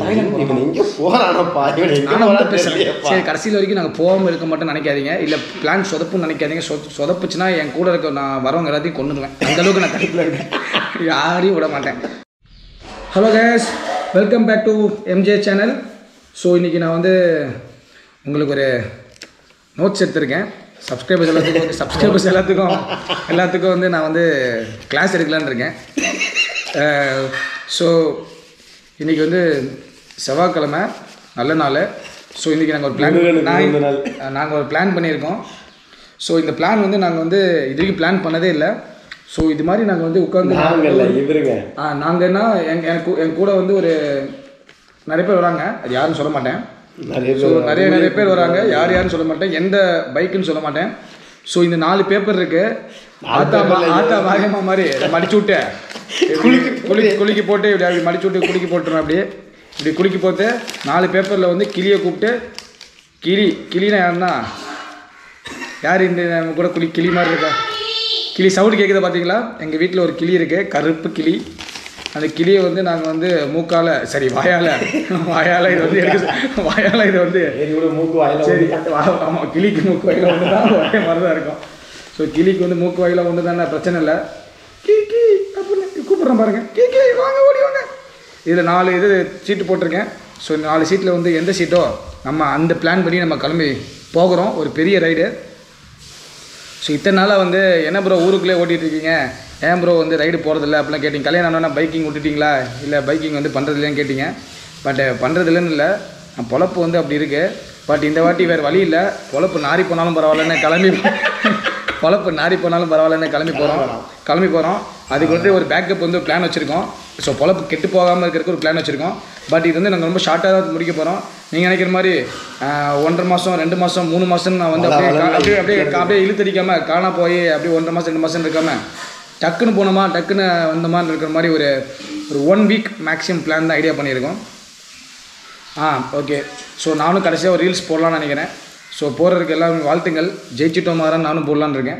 Thailand இவன் எங்க போறானப்பா இவன் எங்க நானும் வந்து போறான்னு பேசுகிறேன் தெரியலையேப்பா. சரி கடைசியில் வரைக்கும் நாங்கள் போகாமல் இருக்க மாட்டோம்னு நினைக்காதீங்க இல்லை பிளான் சொதப்புன்னு நினைக்காதீங்க சொ சொதப்புச்சுன்னா என் கூட இருக்க நான் வரவங்க எல்லாத்தையும் கொண்டுடுவேன் அந்த அளவுக்கு நான் கடுப்பில் இருக்கேன் யாரையும் விட மாட்டேன் hello guys welcome back to MJ channel so இன்றைக்கி நான் வந்து உங்களுக்கு ஒரு நோட்ஸ் எடுத்திருக்கேன் சப்ஸ்கிரைபர்ஸ் எல்லாத்துக்கும் வந்து சப்ஸ்கிரைபர்ஸ் எல்லாத்துக்கும் எல்லாத்துக்கும் வந்து நான் வந்து கிளாஸ் எடுக்கலான்னு இருக்கேன் ஸோ இன்றைக்கி வந்து செவ்வாய்க்கிழமை நல்ல நாள் ஸோ இன்றைக்கி நாங்கள் ஒரு பிளான் முருகனுக்கு நான் பிறந்த நாள். நாங்கள் ஒரு பிளான் பண்ணியிருக்கோம் ஸோ இந்த பிளான் வந்து நாங்கள் வந்து இது வரைக்கும் பிளான் பண்ணதே இல்லை ஸோ இது மாதிரி நாங்கள் வந்து உட்காந்து நாங்கல்ல இவருங்க ஆ நாங்கன்னா எங் எனக்கு என் கூட வந்து ஒரு நிறைய பேர் வராங்க அது யாருன்னு சொல்ல மாட்டேன் நிறைய ஸோ பேர் நிறைய நிறைய பேர் வராங்க யார் யாருன்னு சொல்ல மாட்டேன் எந்த பைக்குன்னு சொல்ல மாட்டேன் ஸோ இந்த நாலு பேப்பர் இருக்கு ஆத்தா மா- ஆத்தா மாரியம்மா மாதிரி இதை மடிச்சு விட்டு குளிக்கு குளிக்கு குளிக்கி போட்டு இப்படி அப்படி மடிச்சு விட்டு குளிக்கி போட்டுருவேன் அப்படியே இப்படி குளிக்கி போட்டு நாலு பேப்பரில் வந்து கிளியை கூப்பிட்டு கிளி கிளினா யாருன்னா யார் இந்த நம்ம கூட குளி கிளி மாதிரி இருக்கா கிளி சவுண்டு கேட்குதா பார்த்தீங்களா எங்கள் வீட்டில் ஒரு கிளி இருக்குது கருப்பு கிளி அந்த கிளியை வந்து நாங்கள் வந்து மூக்கால சரி வாயால் வாயால் இது வந்து எடுக்க வாயால் இது வந்து சரி விடு மூக்கு வாயில சரி ஆமாம் கிளிக்கு மூக்கு வாயில ஒன்று தான் ஒரே மாதிரி தான் இருக்கும் ஸோ கிளிக்கு வந்து மூக்கு வாயில ஒன்று தானே பிரச்சனை இல்லை கீ கீ அப்படின்னு கூப்பிட்றேன் பாருங்க கீ கீ வாங்க ஓடி வாங்க இதில் நாலு இது சீட்டு போட்டிருக்கேன் ஸோ இந்த நாலு சீட்டில் வந்து எந்த சீட்டோ நம்ம அந்த பிளான் பண்ணி நம்ம கிளம்பி போகிறோம் ஒரு பெரிய ரைடு ஸோ இத்தனை நாளாக வந்து என்ன ப்ரோ ஊருக்குள்ளே ஓட்டிகிட்டு இருக்கீங்க ஏன் ப்ரோ வந்து ரைடு போகிறதில்ல அப்படிலாம் கேட்டிங்க கல்யாணம் ஆனால் பைக்கிங் விட்டுட்டீங்களா இல்லை பைக்கிங் வந்து பண்ணுறது இல்லைன்னு கேட்டிங்க பட் பண்ணுறதில்லன்னு இல்லை நான் பொழப்பு வந்து அப்படி இருக்குது பட் இந்த வாட்டி வேறு வழி இல்லை பொழப்பு நாரி போனாலும் பரவாயில்லன்னு கிளம்பி பொழப்பு நாரி போனாலும் பரவாயில்லன்னு கிளம்பி போகிறோம் கிளம்பி போகிறோம் அதுக்கு வந்து ஒரு பேக்கப் வந்து பிளான் வச்சுருக்கோம் ஸோ பொழப்பு கெட்டு போகாமல் இருக்கிறதுக்கு ஒரு பிளான் வச்சுருக்கோம் பட் இது வந்து நாங்கள் ரொம்ப ஷார்ட்டாக தான் முடிக்க போகிறோம் நீங்கள் நினைக்கிற மாதிரி ஆஹ், ஒன்றரை மாதம் ரெண்டு மாதம் மூணு மாதம் நான் வந்து அப்படியே கா- அப்படியே அப்படியே அப்படியே இழுத்தடிக்காம காணா போய் அப்படியே ஒன்றரை மாதம் ரெண்டு மாதம் இருக்காம டக்குன்னு போனோமா டக்குன்னு வந்தோமான்னு இருக்கிற மாதிரி ஒரு ஒரு ஒன் வீக் மேக்ஸிமம் பிளான் தான் ஐடியா பண்ணியிருக்கோம் ஆ ஓகே ஸோ நானும் கடைசியாக ஒரு ரீல்ஸ் போடலான்னு நினைக்கிறேன் ஸோ போகிறதுக்கு எல்லாம் வாழ்த்துங்கள் ஜெயிச்சிட்டோம் மாறான்னு நானும் போடலான்னு இருக்கேன்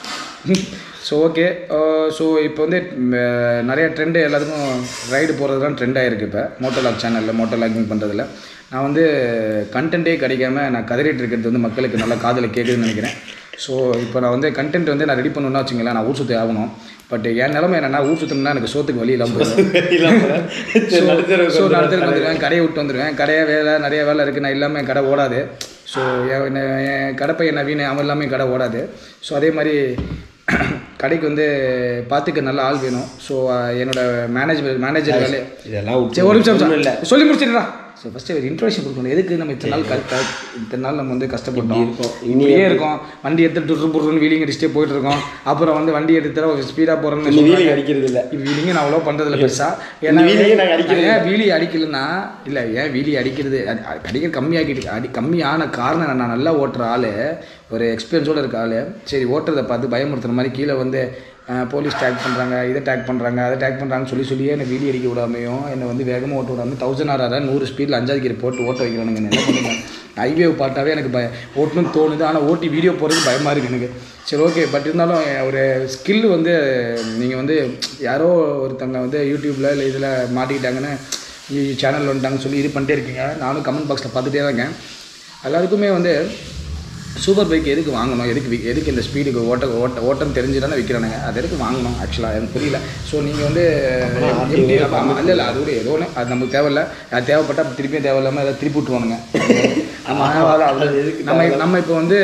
ஸோ ஓகே ஸோ இப்போ வந்து ம், நிறைய ட்ரெண்டு எல்லாத்துக்கும் ரைடு போகிறது தான் ட்ரெண்ட் ஆகிருக்கு இப்போ மோட்டோலாக் சேனலில் மோட்டோ லாகிங் பண்ணுறதுல நான் வந்து கண்டென்ட்டே கிடைக்காம நான் கதறிட்டு இருக்கிறது வந்து மக்களுக்கு நல்லா காதில் கேட்குதுன்னு நினைக்கிறேன் ஸோ இப்போ நான் வந்து கண்டென்ட் வந்து நான் ரெடி பண்ணணும்னா வச்சுங்களேன் நான் ஊர் சுற்றி ஆகணும் பட் என் நிலமை என்னன்னா ஊர் சுற்றணும்னா எனக்கு சோத்துக்கு வழி இல்லாமல் போயிடும் இல்லாம சரி, நடுத்தரவுக்கு ஸோ வந்துடுறேன். நடத்திட்டு வந்துடுவேன் கடையை விட்டு வந்துடுவேன் கடையை வேலை நிறைய வேலை இருக்குது நான் இல்லாமல் என் கடை ஓடாது ஸோ என் என் கடைப்பையன் நவீன அவன் இல்லாமல் என் கடை ஓடாது ஸோ அதே மாதிரி கடைக்கு வந்து பார்த்துக்க நல்ல ஆள் வேணும் ஸோ என்னோட மேனேஜர் மேனேஜர் வேலை இதெல்லாம் விட்டு சரி ஒரு நிமிஷம் ஒண்ணும் இல்ல நிமிஷம். சொல்லி முடிச்சிடுறா ஸோ ஃபஸ்ட்டு ஒரு இன்ட்ரோஷன் கொடுக்கணும் எதுக்கு நம்ம இத்தனை நாள் கரெக்டாக இத்தனை நாள் நம்ம வந்து கஷ்டப்பட்டோம் இருக்கோம். இப்படியே இருக்கோம் வண்டி எடுத்துட்டு டுரு புருன்னு வீலிங் அடிச்சுட்டே போயிட்டு இருக்கோம் அப்புறம் வந்து வண்டி எடுத்துட்டு ஸ்பீடாக இந்த போகிறோம்னு வீலிங் அடிக்கிறது இல்ல வீலிங்க நான் அவ்வளோ பண்ணுறதில்ல பெருசா இந்த வீலிங்க நாங்க அடிக்கிறது ஏன் வீலி அடிக்கலன்னா இல்லை ஏன் வீலி அடிக்கிறது அது- அது அடிக்கிற கம்மியாக்கிட்டு அடி கம்மியான காரணம் என்ன? நான் நல்லா ஓட்டுற ஆள் ஒரு எக்ஸ்பீரியன்ஸோடு இருக்க ஆள் சரி ஓட்டுறதை பார்த்து பயமுறுத்துற மாதிரி கீழே வந்து அஹ், போலீஸ் டேக் பண்ணுறாங்க இதை டேக் பண்ணுறாங்க அதை டேக் பண்ணுறாங்கன்னு சொல்லி சொல்லியே என்னை வீலி அடிக்க விடாமையும் என்னை வந்து வேகமாக ஓட்ட விடாமல் தௌசண்ட் ஆர் நூறு ஸ்பீடில் அஞ்சாவது கீரை போட்டு ஓட்ட வைக்கிறானுங்க என்ன பண்ணுங்க ஹைவே பார்த்தாவே எனக்கு பய ஓட்டணும்னு தோணுது ஆனால் ஓட்டி வீடியோ போடுறது பயமாக இருக்குது எனக்கு சரி ஓகே பட் இருந்தாலும் ஒரு ஸ்கில் வந்து நீங்கள் வந்து யாரோ ஒருத்தவங்க வந்து யூடியூப்பில் இல்லை இதில் மாட்டிக்கிட்டாங்கன்னு சேனல் வந்துட்டாங்கன்னு சொல்லி இது பண்ணிட்டே இருக்கீங்க நானும் கமெண்ட் பாக்ஸில் பார்த்துட்டே தான் இருக்கேன் எல்லாருக்குமே வந்து சூப்பர் பைக் எதுக்கு வாங்கணும் எதுக்கு வி- எதுக்கு இந்த ஸ்பீடுக்கு ஓட்ட ஓட்ட ஓட்டம் தெரிஞ்சு தானே விற்கிறானுங்க அது எதுக்கு வாங்கணும் ஆக்சுவலாக எனக்கு புரியல ஸோ நீங்கள் வந்து எப்படி ஆமாம் இல்லை இல்லை அது கூட ஏதோ ஒன்று அது நமக்கு தேவையில்ல அது தேவைப்பட்டால் திருப்பியும் தேவையில்லாமல் ஏதாவது திருப்பி விட்டுருவானுங்க நம்ம அதான் அது நம்ம நம்ம இப்போ வந்து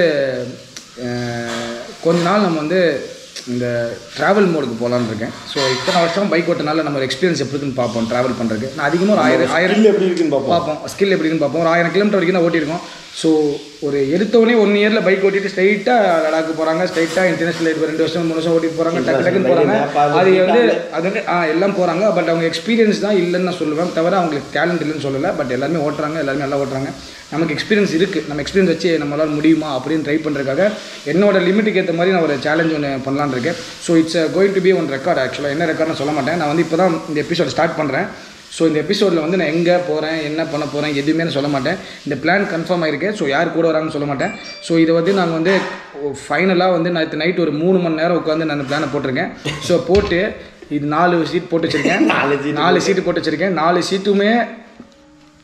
அஹ், கொஞ்ச நாள் நம்ம வந்து இந்த ட்ராவல் மோடுக்கு போகலான்னு இருக்கேன் ஸோ இத்தனை வருஷம் பைக் ஓட்டனால நம்ம ஒரு எக்ஸ்பீரியன்ஸ் எப்படி இருக்குன்னு பார்ப்போம் ட்ராவல் பண்ணுறதுக்கு நான் அதிகமாக ஒரு ஆயிரம் ஆயிரம் skill எப்படி இருக்குன்னு பார்ப்போம் பார்ப்போம் ஸ்கில் எப்படி இருக்குன்னு பார்ப்போம் ஒரு ஆயிரம் கிலோமீட்டர் வரைக்கும் தான் ஓட்டியிருக்கோம் ஸோ ஒரு எடுத்தவொடனே ஒன் இயரில் பைக் ஓட்டிட்டு ஸ்ட்ரைட்டாக லடாக்கு போகிறாங்க ஸ்ட்ரைட்டாக இன்டர்நேஷனல் இப்போ ரெண்டு வருஷம் மூணு வருஷம் ஓட்டிட்டு போகிறாங்க டக்கு டக்குன்னு போகிறாங்க அது வந்து அது வந்து ஆ எல்லாம் போகிறாங்க பட் அவங்க எக்ஸ்பீரியன்ஸ் தான் இல்லைன்னு நான் சொல்லுவேன் தவிர அவங்களுக்கு டேலண்ட் இல்லைன்னு சொல்லலை பட் எல்லாருமே ஓட்டுறாங்க எல்லாருமே நல்லா ஓட்டுறாங்க நமக்கு எக்ஸ்பீரியன்ஸ் இருக்குது நம்ம எக்ஸ்பீரியன்ஸ் வச்சு நம்மளால் முடியுமா அப்படின்னு ட்ரை பண்ணுறதுக்காக என்னோட லிமிட்டுக்கு ஏற்ற மாதிரி நான் ஒரு சேலஞ்ச் ஒன்று பண்ணலான்னு இருக்கேன் so it's going to be one record ஆக்சுவலாக என்ன ரெக்கார்ட்னு சொல்ல மாட்டேன் நான் வந்து இப்போ தான் இந்த எபிசோட் ஸ்டார்ட் பண்ணுறேன் ஸோ இந்த எபிசோடில் வந்து நான் எங்கே போகிறேன் என்ன பண்ண போகிறேன் எதுவுமே நான் சொல்ல மாட்டேன் இந்த பிளான் கன்ஃபார்ம் ஆயிருக்கு ஸோ யார் கூட வராங்கன்னு சொல்ல மாட்டேன் ஸோ இதை வந்து நாங்கள் வந்து ஃபைனலாக வந்து நேற்று நைட் ஒரு மூணு மணி நேரம் உட்காந்து நான் பிளானை போட்டிருக்கேன் ஸோ போட்டு இது நாலு சீட் போட்டு வச்சுருக்கேன் நாலு seat நாலு சீட்டு போட்டு வச்சுருக்கேன் நாலு சீட்டுமே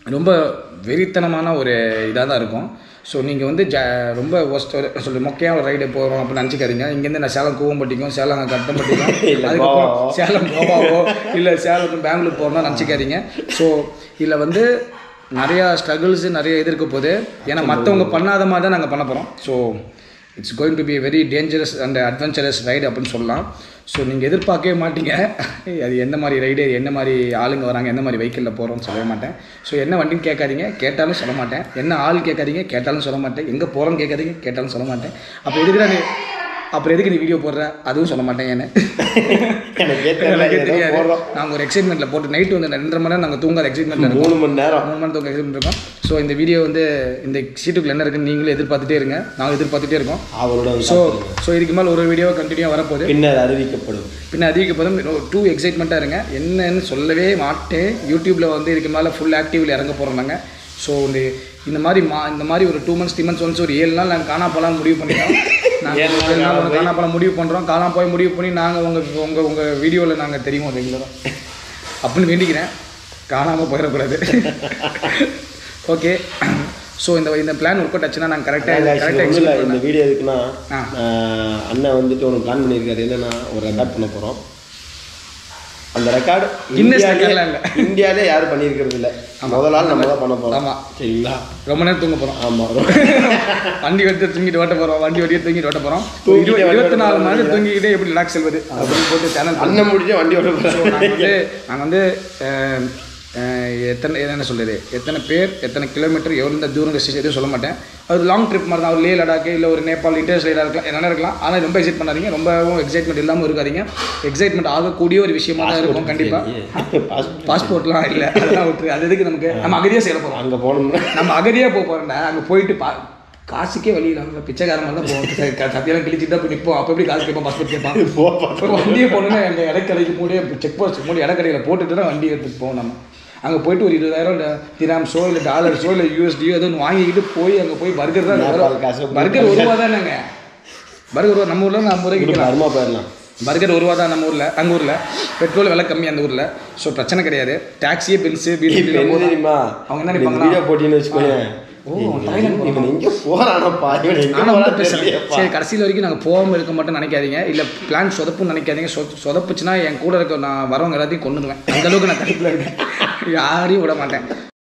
ரொம்ப வெறித்தனமான ஒரு இதாக தான் இருக்கும் ஸோ நீங்கள் வந்து ஜ ரொம்ப ஒஸ்ட் சொல்லி மொக்கையாக ஒரு ரைடு போகிறோம் அப்படின்னு நினச்சிக்காதீங்க இங்கேருந்து நான் சேலம் கூவம்பட்டிக்கும் சேலம் கட்டம்பட்டிக்கும் இல்ல, அதுக்கப்புறம் கோவாவோ. சேலம் கோவாவோ இல்லை சேலம் பெங்களூர் போகிறோம்னா நினச்சிக்காதீங்க ஸோ இதில் வந்து நிறையா ஸ்ட்ரகிள்ஸு நிறைய இது இருக்க போகுது ஏன்னா மற்றவங்க பண்ணாத மாதிரி தான் நாங்கள் பண்ண போகிறோம் so it's going to be very dangerous and adventurous ride அப்படின்னு சொல்லலாம் ஸோ நீங்கள் எதிர்பார்க்கவே மாட்டீங்க அது எந்த மாதிரி ரைடு என்ன மாதிரி ஆளுங்க வராங்க எந்த மாதிரி வெஹிக்கிளில் போகிறோம்னு சொல்லவே மாட்டேன் ஸோ என்ன வண்டின்னு கேட்காதீங்க கேட்டாலும் சொல்ல மாட்டேன் என்ன ஆள் கேட்காதீங்க கேட்டாலும் சொல்ல மாட்டேன் எங்கே போகிறோன்னு கேட்காதீங்க கேட்டாலும் சொல்ல மாட்டேன் அப்போ எதுக்கு நீ அப்புறம் எதுக்கு நீ வீடியோ போடுற அதுவும் சொல்ல மாட்டேன் என்ன எனக்கே தெரியல எனக்கே ஏதோ தெரியாது போடுறோம் நாங்கள் ஒரு எக்ஸைட்மெண்ட்டில் போட்டு நைட்டு வந்து ரெண்டரை மணி நேரம் நாங்கள் தூங்காத எக்ஸைட்மெண்ட்டில் இருக்கோம் மூணு மணி நேரம் மூணு மணி தூக்கம் எக்ஸைட்மெண்ட் இருக்கோம் ஸோ இந்த வீடியோ வந்து இந்த சீட்டுக்குள்ள என்ன இருக்குன்னு நீங்களும் எதிர்பார்த்துட்டே இருங்க நாங்கள் எதிர்பார்த்துட்டே இருக்கோம் அவரோட ஸோ ஸோ இதுக்கு மேலே ஒரு வீடியோ கண்டினியூ வரப்போகுது பின்னர் அறிவிக்கப்படும் பின்ன அதிகப்பதும் டூ எக்ஸைட்மெண்ட்டாக இருங்க என்னன்னு சொல்லவே மாட்டேன் யூடியூப்பில் வந்து இதுக்கு மேலே ஃபுல் ஆக்டிவில் இறங்க போகிறோம் நாங்கள் ஸோ இந்த இந்த மாதிரி மா இந்த மாதிரி ஒரு two months three months once ஒரு ஏழு நாள் நாங்கள் காணா போகலாம் முடிவு பண்ணிட்டோம் நாங்கள் ஏழு நாள் ஏழு நாள் காணாம காணா போகலாம் முடிவு பண்ணுறோம் காணாம போய் முடிவு பண்ணி நாங்கள் உங்கள் உங்கள் உங்கள் வீடியோவில் நாங்கள் தெரியும் ரெகுலராக அப்படின்னு வேண்டிக்கிறேன் காணாமல் போயிடக்கூடாது ஓகே ஸோ இந்த இந்த பிளான் ஒர்க் அவுட் ஆச்சுன்னா நாங்கள் கரெக்டாக அதான் actually கரெக்டாக ஒண்ணும் இல்ல, எக்ஸிக்யூட் இந்த வீடியோ எதுக்குன்னா ஆ. ஆஹ், அண்ணன் வந்துட்டு ஒன்று பிளான் பண்ணியிருக்காரு என்னன்னா ஒரு ரெக்கார்ட் பண்ண போகிறோம் அந்த ரெக்கார்டு Guinness record-லாம் இல்ல. இந்தியாவிலே யாரும் பண்ணியிருக்கிறது இல்லை முதல் நாள் நம்ம தான் பண்ண போகிறோம் ஆமா. சரிங்களா ரொம்ப நேரம் தூங்க போகிறோம் ஆமாம் வண்டி எடுத்து தூங்கிட்டு ஓட்ட போகிறோம் வண்டி ஓட்டி தூங்கிட்டு ஓட்ட போகிறோம் தூங்கிட்டே வண்டி இருபத்தி நாலு ஓட்ட மணி நேரம் போறீங்க. தூங்கிக்கிட்டே எப்படி ரிலாக்ஸ் செல்வது அப்படின்னு போட்டு சேனல் அண்ணன் முடிஞ்சு வண்டி ஓட்ட ஸோ நாங்கள் போகிறோம் வந்து நாங்கள் வந்து அஹ், அஹ், எத்தனை என்ன சொல்கிறது எத்தனை பேர் எத்தனை கிலோமீட்டர் எவ்வளோ தூரம் டிஸ்டன்ஸ் எதுவும் சொல்ல மாட்டேன் அது லாங் ட்ரிப் மாதிரி தான் ஒரு லே லடாக்கு இல்லை ஒரு நேபாள் இன்டர்ஸ்டைலாக இருக்கலாம் என்ன இருக்கலாம் ஆனால் ரொம்ப எக்ஸைட் பண்ணாதீங்க ரொம்பவும் எக்ஸைட்மெண்ட் இல்லாமல் இருக்காதீங்க எக்ஸைட்மெண்ட் ஆகக்கூடிய ஒரு விஷயமா தான் இருக்கும் கண்டிப்பாக பாஸ்போர்ட்லாம் இல்லை அதெல்லாம் விட்டுரு அது எதுக்கு நமக்கு நம்ம அகதியாக செய்ய போகிறோம் அங்கே போனோம்னா நம்ம அகதியாக போக போகிறோம்னா அங்கே போயிட்டு பா காசுக்கே வழி இல்லாமல் பிச்சைக்கார மாதிரி தான் போவோம் சரி, க- சத்தியெல்லாம் கிழிச்சிட்டு தான் போய் நிற்போம் அப்போ எப்படி காசு கேட்பான் பாஸ்போர்ட் கேட்பான் போப்பா ஒரு வண்டியை போகணுன்னா எங்கள் இடக்கடைக்கு மூடியே செக் போஸ்ட் மூடி இடக்கடையில் போட்டுட்டு தான் வண்டி எடுத்துட்டு போவோம் நம்ம அங்கே போயிட்டு ஒரு இருபதாயிரம் திராம்ஸோ இல்லை டாலர்ஸோ இல்லை யூஎஸ்டியோ ஏதோ ஒன்று வாங்கிக்கிட்டு போய் அங்கே போய் பர்கர் தான் நேபாள் காசு பர்கர் ஒரு ரூபா தானேங்க பர்கர் ஒரு ரூபா நம்ம ஊரில் நம்ம ரூபாய்க்கு விற்கலாம் அருமா போயிடலாம் பர்கர் ஒரு ரூபா தான் நம்ம ஊரில் அங்கே ஊரில் பெட்ரோல் விலை கம்மி அந்த ஊரில் ஸோ பிரச்சனை கிடையாது டாக்ஸியே பென்ஸு இப்போ என்ன வீடு தெரியுமா அவங்க என்ன இந்த நினைப்பாங்களா? வீடியோ போட்டின்னு வச்சுக்கோங்க ஓ, தாய்லாந்து இவன் எங்க போறானப்பா இவன் எங்க ஆனால் வந்து போறான்னு பேசுகிறேன் தெரியலையேப்பா. சரி கடைசியில் வரைக்கும் நாங்கள் போகாமல் இருக்க மாட்டோம்னு நினைக்காதீங்க இல்லை பிளான் சொதப்புன்னு நினைக்காதீங்க சொ சொதப்புச்சுன்னா என் கூட இருக்க நான் வரவங்க எல்லாத்தையும் கொண்டுடுவேன் அந்த அளவுக்கு நான் தடுப்பில் இருக்கேன் யாரையும் விட மாட்டேன்